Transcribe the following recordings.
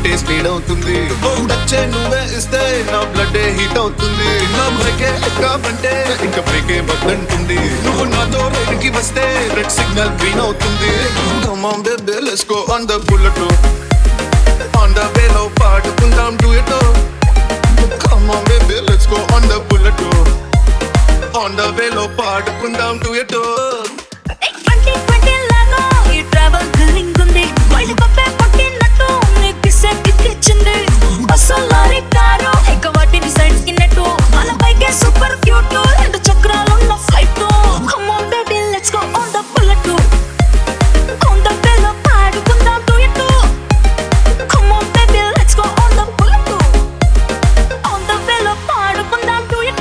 heart speed అవుతుంది వచ్చే నువ్వే ఇస్తే నా బ్లడ్ హీట్ అవుతుంది నా బ్రేకే కాబంటే ఇంకా బ్రేకే వద్దంటుంది నువ్వు నాతో రైడ్కి వస్తే రెడ్ సిగ్నల్ గ్రీన్ అవుతుంది Come on baby let's go on the bullet on the way లో పాడుకుందాం do it Come on baby let's go on the bullet on the way లో పాడుకుందాం do it ట్వంటీ ట్వంటీ లాగా ఈ travel thrilling ఉంది wild కప్పే పట్టినట్టు నీకు కిస్సే కిక్కిచ్చింది అసలు లారీ కారు ఇక వాటిని సైడ్ కిన్నట్టు మన బైకే సూపర్ క్యూట్ రెండు చక్రాలున్న flight come on baby let's go on the bullet on the వేలో పాడుకుందాం duet come on baby let's go on the bullet on the వేలో పాడుకుందాం డుయట్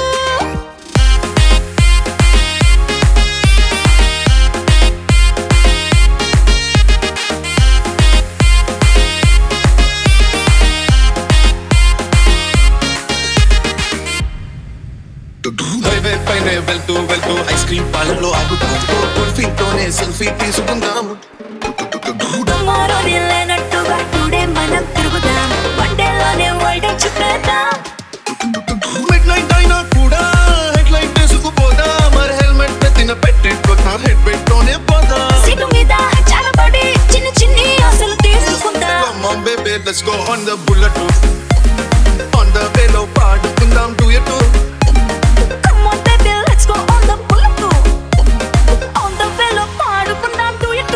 హైవే పైన వెళ్తూ వెళ్తూ ఐస్ క్రీమ్ పార్లర్లో ఆగుతాం కుల్ఫీతోనే సెల్ఫీ తీసుకుందాం టుమారోని లేనట్టుగా టుడే మనం తిరుగుదాం వన్డేలోనే వరల్డ్ చుట్టేద్దాం మిడ్ నైట్ అయినా కూడా హెడ్ లైట్ తీసుకుపోదా మరి హెల్మెట్ ఎత్తిన పెట్టేట్టుకున్నా హెడ్ పెట్టోనే పోదా సీటు మీద చాలా పడి చిన్న చిన్ని ఆశలు తీసుకుందాం Come on baby let's go on the bullet on the way లో పాడుకుందాం do it Come on baby let's go on the bullet On the way లో పాడుకుందాం do it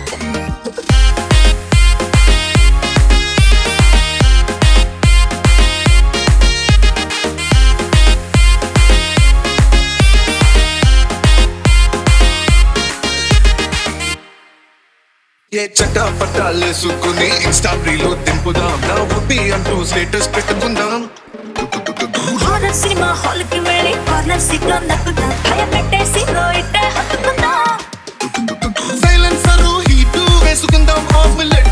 ఏ చట్టా పట్టాలేసుకుని ఇన్స్టా రీలో దింపుదాం నా ఉప్పి అంటూ స్టేటస్ పెట్టుకుందాం హారర్ సినిమా హాల్ కి వెళ్ళి కార్నర్ సీట్ లో నక్కుదాం భయపెట్టేసి లో ఇట్టే హత్తుకుందాం సైలెన్సర్ హీట్ వేసుకుందాం ఆఫ్ మిల్లెట్